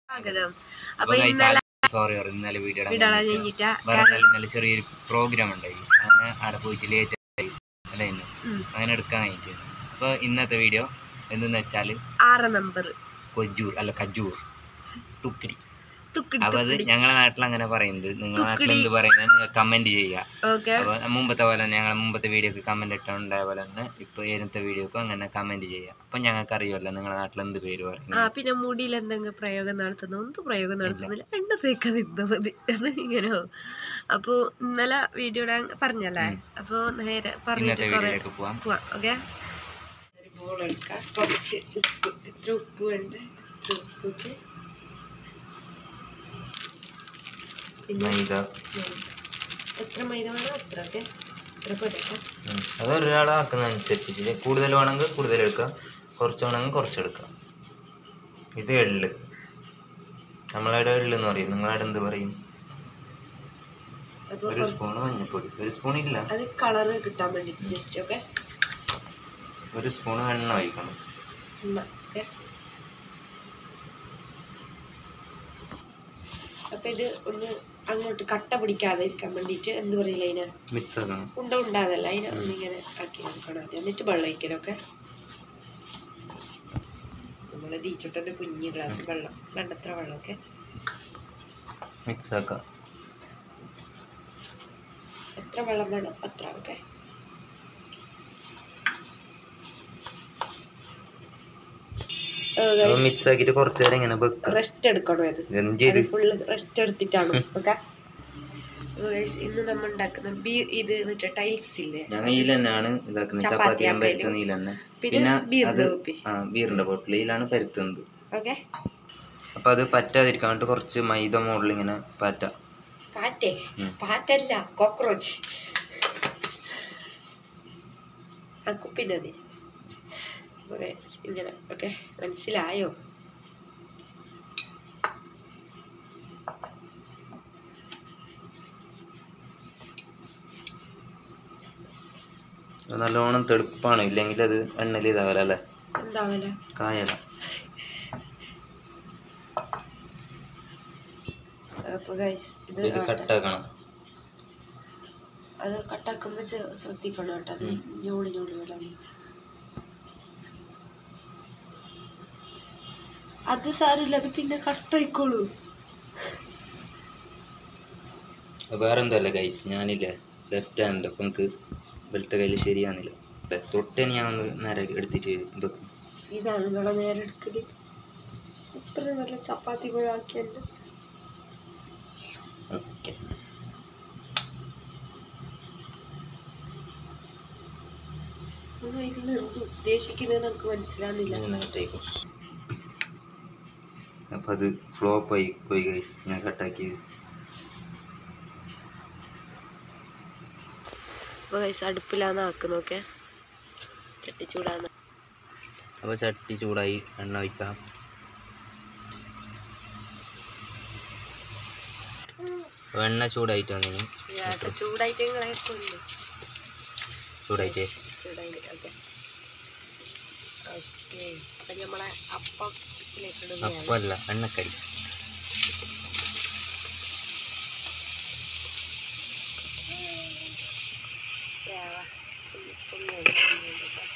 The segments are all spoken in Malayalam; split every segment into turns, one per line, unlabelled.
സ്വാഗതം അപ്പൊ
അപ്പൊ guys,
ഇന്നലെ
സോറി സോറി ഇന്നലെ വീഡിയോ
വിടാൻ കഴിഞ്ഞിട്ടാ
വേറെ ഒന്നുമല്ല, ഇന്നലെ ചെറിയൊരു പ്രോഗ്രാം ഉണ്ടായി അങ്ങനെ അവിടെ പോയിട്ട് ലേറ്റ് ആയി അല്ല ഇന്ന്
ഉം.
അങ്ങനെ എടുക്കാൻ കഴിഞ്ഞിട്ട് അപ്പൊ ഇന്നത്തെ വീഡിയോ എന്തെന്ന് വെച്ചാല്
ആറ് നമ്പർ
കൊജൂർ അല്ല കജൂർ തുക്കിടി
തുക്കിടി
അപ്പൊ അത്
തുക്കിടി
ഞങ്ങളെ നാട്ടിൽ അങ്ങനെ പറയുന്നത് നിങ്ങളെ നാട്ടിൽ
തുക്കിടി.
എന്ത് പറയുന്നത് നിങ്ങൾ കമന്റ് ചെയ്യുക
ഓക്കെ
അപ്പൊ മുമ്പത്തെ പോലെ തന്നെ ഞങ്ങളെ മുമ്പത്തെ വീഡിയോക്ക് കമന്റ് ഇട്ടുണ്ടായ പോലെ തന്നെ ഇപ്പൊ ഏനത്തെ വീഡിയോക്കും അങ്ങനെ കമന്റ് ചെയ്യുക അപ്പൊ ഞങ്ങൾക്ക് അറിയുമല്ലോ നിങ്ങളെ നാട്ടിൽ എന്ത് പേര്
ആ
പറയുന്നത്
പിന്നെ മുടിയിൽ എന്തെങ്കിലും പ്രയോഗം നടത്തുന്നു ഒന്നും പ്രയോഗം നടത്തുന്നില്ല എണ്ണ തേക്കാതിരുന്ന മതി അത് ഇങ്ങനെ അപ്പൊ ഇന്നലെ വീഡിയോ പറഞ്ഞല്ലേ
ഉം.
അപ്പൊ നേരെ
ഇന്നത്തെ
പറഞ്ഞിട്ട് കൊറേ
വീഡിയോയിലേക്ക് പോവാം
പോവാം ഓക്കെ ഒരു ബോൾ എടുക്കാം കുറച്ച് ഉപ്പ് എത്ര ഉപ്പ് വേണ്ട എത്ര ഉപ്പൊക്കെ പിന്നെ
മൈദ
മൈദ. എത്ര മൈദ വേണം അത്ര ഓക്കെ എത്ര പോരട്ടെ
ഉം. അത് ഒരാൾ ആക്കുന്നതനുസരിച്ചിട്ട് കൂടുതൽ വേണമെങ്കിൽ കൂടുതൽ എടുക്കുക കുറച്ച് വേണമെങ്കിൽ കുറച്ച് എടുക്കുക ഇത് എള്ള് നമ്മളവിടെ എള്ള് എന്ന് പറയും നിങ്ങളവിടെ എന്ത് പറയും
അപ്പൊ
ഒരു സ്പൂൺ മഞ്ഞൾപ്പൊടി ഒരു സ്പൂൺ ഇല്ല
അത് കളറ് കിട്ടാൻ വേണ്ടിട്ട് ജസ്റ്റ് ഓക്കെ
ഒരു സ്പൂൺ എണ്ണ ഒഴിക്കണം
ഓക്കെ അപ്പൊ ഇത് ഒന്ന് അങ്ങോട്ട് കട്ട പിടിക്കാതെ ഇരിക്കാൻ വേണ്ടിട്ട് എന്ത് പറയില്ല അതിനെ
മിക്സ് ആക്കണം
ഉണ്ട ഉണ്ടാകുന്നല്ല അതിനെ ഒന്നിങ്ങനെ ആക്കി നോക്കണം ആദ്യം എന്നിട്ട് വെള്ളം ഒഴിക്കലൊക്കെ നമ്മളെ ദീച്ചോട്ടൻ്റെ കുഞ്ഞ് ഗ്ലാസ് വെള്ളം വേണ്ടത്ര വെള്ളമൊക്കെ
മിക്സ് ആക്കാം
എത്ര വെള്ളം വേണം അത്ര ഓക്കെ
മിക്സ് ആക്കിയിട്ട് കുറച്ച് നേരം ഇങ്ങനെ വെക്കുക
റെസ്റ്റ് എടുക്കണോ ഇത്
എന്ത് ചെയ്ത്
ഫുള്ള് റെസ്റ്റ് എടുത്തിട്ടാണ് ഓക്കെ ഇന്ന് നമ്മൾ ഉണ്ടാക്കുന്ന ബീ ഇത് മറ്റേ ടൈൽസ് ഇല്ലേ
ഞങ്ങൾ ഇതിൽ തന്നെയാണ് ഇതാക്കുന്നത്
ചപ്പാത്തി
ചപ്പാത്തി ഞാൻ
ആക്കലും.
പരത്തുന്ന ഇതിൽ തന്നെ
പിന്നെ
പിന്നെ
ബീറിന്റെ
അത്
കുപ്പി
ആ ബീറിന്റെ ബോട്ടിൽ ഇതിലാണ് പരത്തുന്നത്
ഓക്കെ
അപ്പൊ അത് പറ്റാതിരിക്കാൻ വേണ്ടി കുറച്ച് മൈദ മുകളിൽ ഇങ്ങനെ പാറ്റ
പാറ്റേ
ഉം.
പാറ്റല്ല കോക്രോച്ച് ആ കുപ്പിൻ്റെ മതി ഓക്കെ ഇങ്ങനെ ഓക്കെ മനസ്സിലായോ
അത് നല്ലോണം തെടുപ്പാണ് ഇല്ലെങ്കിൽ അത് എണ്ണയിൽ ഇതാവല അല്ലേ
എന്താവല
കായല
അപ്പൊ ഗൈസ് ഇത്
ഇത്
ആവട്ടെ.
കട്ടാക്കണം
അത് കട്ടാക്കുമ്പോ ചെ- ശ്രദ്ധിക്കണം കേട്ടോ അത്
ഉം.
ഞോളി ഞോളി വിടാൻ അത് സാരമില്ല അത് പിന്നെ കട്ടായിക്കോളൂ
വേറെ എന്തോ അല്ലേ ഗൈസ് ഞാനില്ലേ ലെഫ്റ്റ് ഹാൻഡ് അപ്പം എനിക്ക് വലത്തെ കയ്യിൽ ശരിയാകുന്നില്ല തൊട്ടേന് ഞാൻ ഒന്ന് നേരെ എടുത്തിട്ട് ഇതൊക്കെ
ഇതാ നിങ്ങളെ നേരെ എടുക്കല് ഇത്ര നല്ല ചപ്പാത്തി പോലെ ആക്കിയുണ്ട്
ഓക്കെ
നിങ്ങൾ ഇതിന് എന്ത് ഉദ്ദേശിക്കുന്നത് നമുക്ക് മനസ്സിലാകുന്നില്ല
ഇങ്ങോട്ടേക്കും അപ്പം അത് ഫ്ലോപ്പ് ആയി പോയി ഗൈസ് ഞാൻ കട്ടാക്കിയത്
അപ്പൊ കൈസ് അടുപ്പിലാന്ന് ആക്കുന്നോക്കെ ചട്ടി ചൂടാന്ന്
അപ്പോൾ ചട്ടി ചൂടായി എണ്ണ ഒഴിക്കാം അപ്പോൾ എണ്ണ ചൂടായിട്ട് വന്നിന്
ചൂടായിട്ട് നിങ്ങളെ കൊല്ലു
ചൂടായിട്ട്
ചൂടായി ഓക്കെ ഓക്കെ അപ്പൊ നമ്മളെ അപ്പത്തിലേക്ക് ഇടുകയാണ്
അപ്പല്ല എണ്ണക്കടി
യാ, ഒന്ന് ഒന്ന് ഒന്ന് ഒന്ന് കേട്ടോ.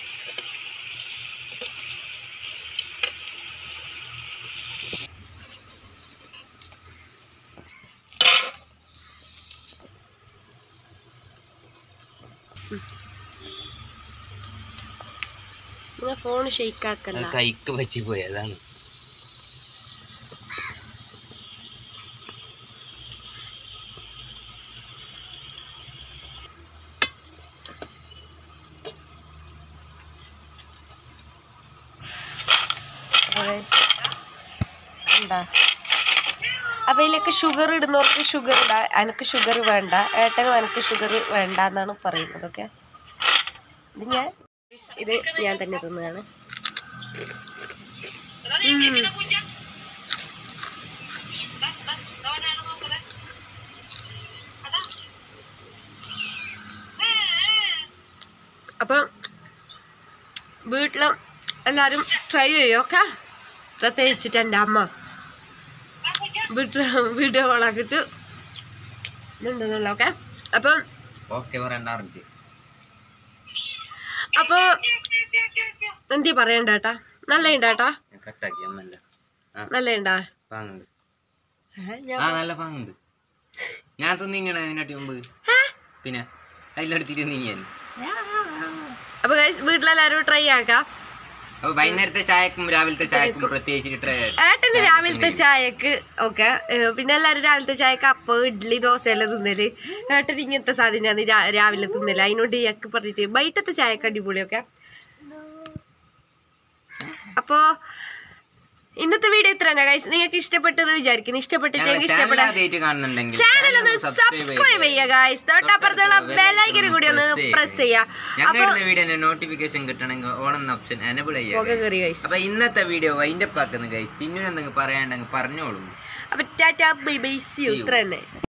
നിങ്ങൾ ഫോൺ ഷെയ്ക്കാക്കല്ല
കൈക്ക് പറ്റി പോയി അതാണ്
എന്താ അപ്പൊ ഇതിലേക്ക് ഷുഗർ ഇടുന്നവർക്ക് ഷുഗർ ഇടാ എനിക്ക് ഷുഗർ വേണ്ട ഏട്ടനും എനിക്ക് ഷുഗർ വേണ്ട എന്നാണ് പറയുന്നത് ഓക്കെ ഇത് ഞാൻ ഇത് ഞാൻ തന്നെ തിന്നതാണ് ഉം. അപ്പം വീട്ടിലും എല്ലാവരും ട്രൈ ചെയ്യും ഓക്കെ പ്രത്യേകിച്ചിട്ട് എൻ്റെ അമ്മ വീട്ടിൽ വീഡിയോ ഓണാക്കിയിട്ട് ഉണ്ടെന്നുള്ള ഓക്കെ അപ്പം
ഓക്കെ പറയണ്ടാറുണ്ട്
അപ്പോ എന്തി പറയണ്ട ഏട്ടാ നല്ല ഉണ്ടാട്ടാ
കട്ടാക്കി അമ്മല്ല ആ
നല്ല ഉണ്ടാ
പാങ്ങുണ്ട് ആ നല്ല പാങ്ങുണ്ട് ഞാൻ തിന്നിങ്ങനെ അതിനാട്ടി മുമ്പ് പിന്നെ അതിലെടുത്തിട്ട് നീങ്ങിയാൻ
അപ്പൊ guys, വീട്ടിലെല്ലാരും ട്രൈ ആക്കാം
അപ്പൊ വൈകുന്നേരത്തെ ചായക്കും രാവിലത്തെ ചായക്കും പ്രത്യേകിച്ച് ട്രൈ
ഏട്ടന് രാവിലത്തെ ചായക്ക് ഓക്കെ പിന്നെ എല്ലാരും രാവിലത്തെ ചായക്ക് അപ്പം ഇഡ്ഡലി ദോശയെല്ലാം തിന്നല് ഏട്ടൻ ഇങ്ങനത്തെ സാധനമാണ് രാ- രാവിലെ തിന്നല് അതിനോട് ഇയാൾക്ക് പറഞ്ഞിട്ട് വൈകിട്ടത്തെ ചായക്ക് അടിപൊളിയൊക്കെ അപ്പോ ഇന്നത്തെ വീഡിയോ ഇത്ര തന്നെ ഗൈസ് നിങ്ങൾക്ക് ഇഷ്ടപ്പെട്ടത് വിചാരിക്കുന്നു ഇഷ്ടപ്പെട്ടിട്ടെങ്കിൽ ഇഷ്ടപ്പെടാൻ
ആദ്യമായിട്ട് കാണുന്നുണ്ടെങ്കിൽ
ചാനൽ ഒന്ന് സബ്സ്ക്രൈബ് ചെയ്യുക ഗൈസ് തൊട്ടപ്പുറത്തുള്ള ബെലൈക്കനും കൂടി ഒന്ന് പ്രസ് ചെയ്യുക
ഞങ്ങളുടെ വീഡിയോന്റെ നോട്ടിഫിക്കേഷൻ കിട്ടണമെങ്കിൽ ഓണെന്ന ഓപ്ഷൻ എനബിൾ ചെയ്യുക
പുക കയറി ഗൈസ്
അപ്പൊ ഇന്നത്തെ വീഡിയോ വൈൻഡപ്പ് ആക്കുന്ന ഗൈസ് ചിന്നു എന്തെങ്കിലും പറയാണ്ടെങ്കിൽ പറഞ്ഞോളൂ
അപ്പൊ tata bye bye see you ഇത്ര തന്നെ